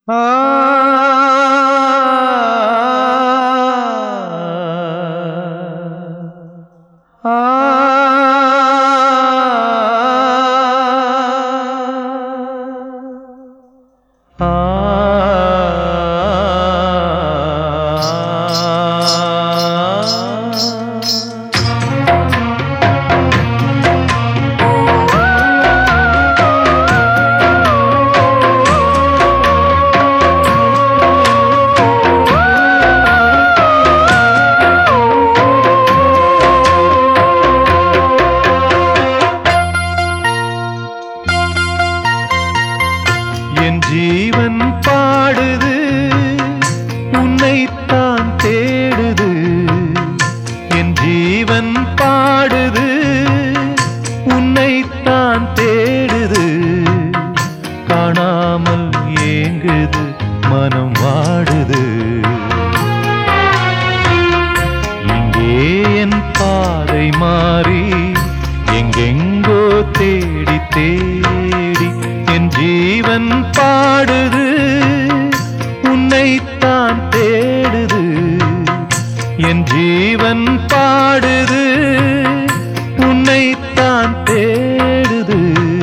என் ஜீவன் பாடுது உன்னைத்தான் தேடுது என் ஜீவன் பாடுது உன்னைத்தான் தேடுது காணாமல் ஏங்குது மனம் வாடுது இங்கே என் பாதை மாறி எங்கெங்கோ தேடி தேடி என் ஜீவன் பாடுது உன்னைத்தான் தேடுது என் ஜீவன் பாடுது உன்னைத்தான் தேடுது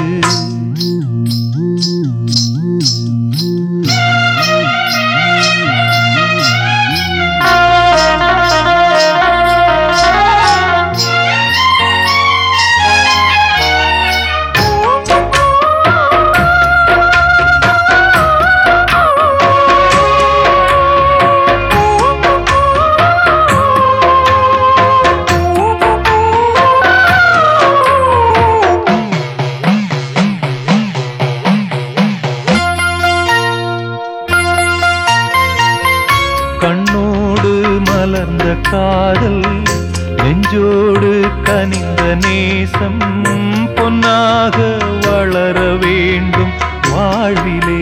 கண்ணோடு மலர்ந்த காதல் நெஞ்சோடு கனிந்த நேசம் பொன்னாக வளர வேண்டும் வாழ்விலே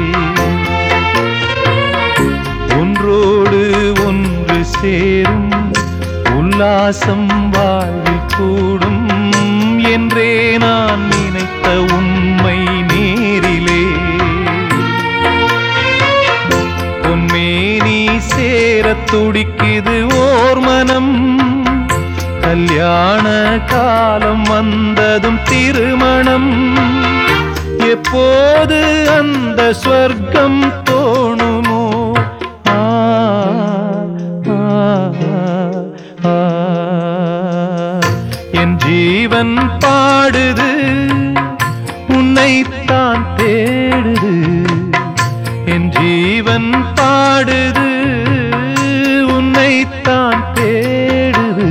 ஒன்றோடு ஒன்று சேரும் உல்லாசம் வாழ்வில் கூடும் என்றே நான் நினைத்த உண்மை நேரிலே பொன்மேனி சேரத் துடிக்குது ஓர் மனம் கல்யாண காலம் வந்ததும் திருமணம் எப்போது அந்த ஸ்வர்க்கம் தோணுமோ ஆ, ஆ, ஆ. என் ஜீவன் பாடுது உன்னைத்தான் தேடுது என் ஜீவன் பாடுது உன்னைத்தான் தேடுது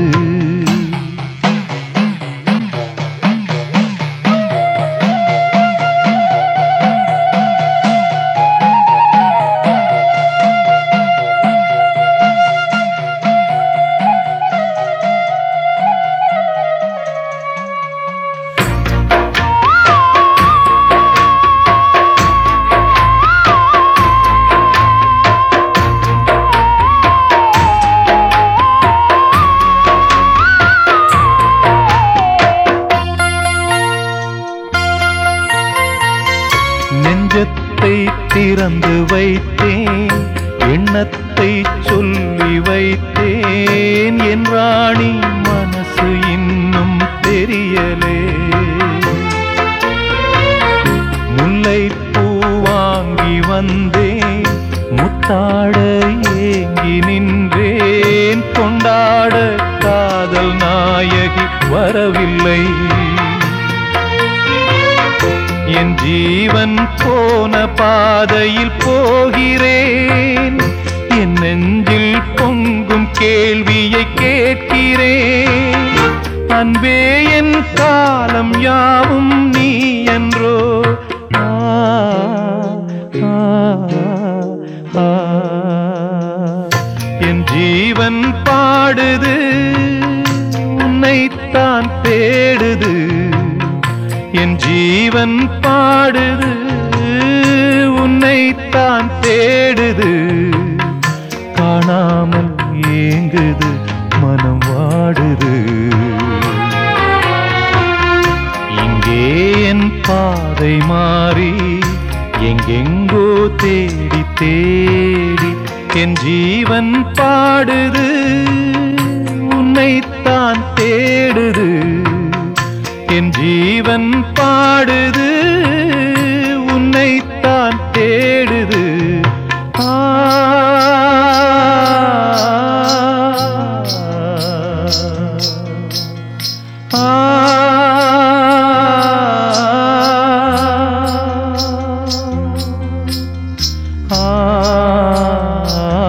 நெஞ்சத்தை திறந்து வைத்தேன் எண்ணத்தை சொல்லி வைத்தேன் என் ராணி மனசு இன்னும் தெரியலே முல்லை பூ வாங்கி வந்தேன் முத்தாட ஏங்கி நின்றேன் கொண்டாட காதல் நாயகி வரவில்லை என் ஜீவன் போன பாதையில் போகிறேன் என் நெஞ்சில் பொங்கும் கேள்வியை கேட்கிறேன் அன்பே என் காலம் யாவும் நீ என்றோ ஆ, ஆ, ஆ. என் ஜீவன் பாடுது உன்னைத்தான் தேடுது என் ஜீவன் பாடுது உன்னைத்தான் தேடுது காணாமல் ஏங்குது மனம் வாடுது இங்கே என் பாதை மாறி எங்கெங்கோ தேடி தேடி என் ஜீவன் பாடுது உன்னைத்தான் தேடுது என் ஜீவன் பாடுது உன்னைத்தான் தேடுது ஆ ஆ ஆ